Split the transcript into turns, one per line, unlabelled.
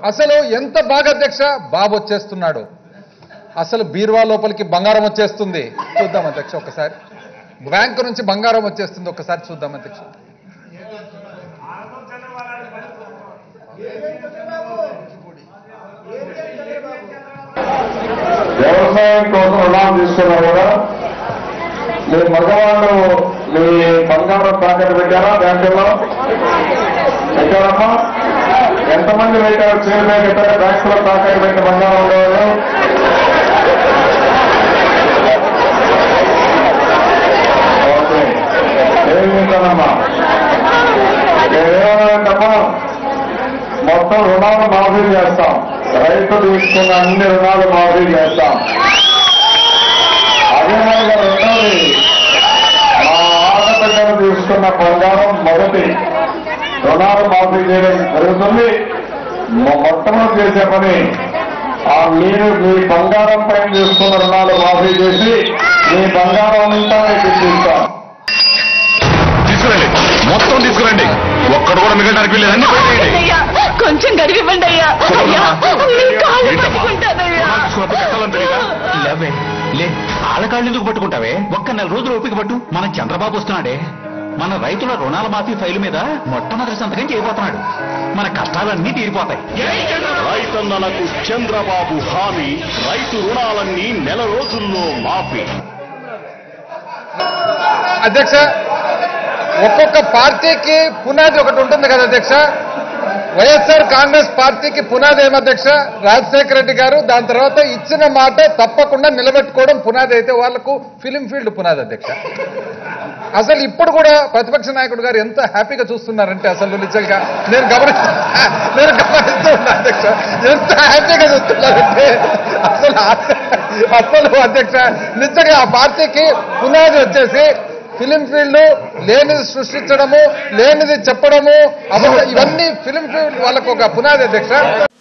అసలు ఎంత బాగా అధ్యక్ష బాబు వచ్చేస్తున్నాడు అసలు బీరువా లోపలికి బంగారం వచ్చేస్తుంది చూద్దాం అధ్యక్ష ఒకసారి బ్యాంకు నుంచి బంగారం వచ్చేస్తుంది ఒకసారి చూద్దాం అధ్యక్ష
వ్యవసాయం కోసం రుణాలు తీసుకున్నా కూడా మీ మగవాళ్ళు మీ బంగారం తాకట్టు పెట్టారా బ్యాంకుల్లో పెట్టారమ్మా ఎంతమంది పెట్టారు చీర పెట్టారు బ్యాంకులో తాకట్టు పెట్టిన బంగారం ఉండేవాళ్ళు ఓకే ఏం చేశానమ్మా ఏమేమంటమ్మా మొత్తం రుణాలు మాఫీ చేస్తాం రైతు తీసుకున్న అన్ని రుణాలు మాఫీ చేస్తాం అదే విధంగా రెండోది మా ఆడబిడ్డలు తీసుకున్న బంగారం మొదటి రుణాలు మాఫీ చేయడం జరుగుతుంది మొ- మొట్టమొదటి చేసే పని ఆ మీరు మీ బంగారం పైన తీసుకున్న రుణాలు మాఫీ చేసి మీ బంగారం అంతా మీకు ఇస్తాం
తీసుకురండి మొత్తం తీసుకురండి ఒక్కడు కూడా మిగలడానికి వీలేదు అన్ని పెట్టేయండి
అయ్యా కొంచెం గడివివ్వండి అయ్యా అయ్యా మీ కాళ్ళు
ఏంటమ్మా?
పట్టుకుంటానయ్యా
రుణాలు తీసుకున్నప్పుడు కట్టాలని తెలియదా?
లేవే లే ఆళ్ళకాళ్ళు ఎందుకు పట్టుకుంటావే ఒక్క నెల రోజులు ఓపిక పట్టు మన చంద్రబాబు వస్తున్నాడే మన రైతుల రుణాల మాఫీ ఫైలు మీద మొట్టమొదటి సంతకం చేయబోతున్నాడు మన కష్టాలన్నీ తీరిపోతాయి
రైతన్నలకు చంద్రబాబు హామీ రైతు రుణాలన్నీ నెల రోజుల్లో మాఫీ
అధ్యక్ష ఒక్కొక్క పార్టీకి పునాది ఒకటి ఉంటుంది కదా అధ్యక్ష వైఎస్ఆర్ కాంగ్రెస్ పార్టీకి పునాది ఏం అధ్యక్ష రాజశేఖర రెడ్డి గారు దాని తర్వాత ఇచ్చిన మాట తప్పకుండా నిలబెట్టుకోవడం పునాది అయితే వాళ్లకు ఫిలిం ఫీల్డ్ పునాది అధ్యక్ష అసలు ఇప్పుడు కూడా ప్రతిపక్ష నాయకుడు గారు ఎంత హ్యాపీగా చూస్తున్నారంటే అసలు నిజంగా నేను గమనిస్తూ నేను గమనిస్తూ ఉన్నా అధ్యక్ష ఎంత హ్యాపీగా చూస్తున్నారంటే అసలు అసలు అధ్యక్ష నిజంగా ఆ పార్టీకి పునాది వచ్చేసి ఫిలిం ఫీల్డ్ లేనిది సృష్టించడము లేనిది చెప్పడము అసలు ఇవన్నీ ఫిలిం ఫీల్డ్ వాళ్ళకు ఒక పునాది అధ్యక్ష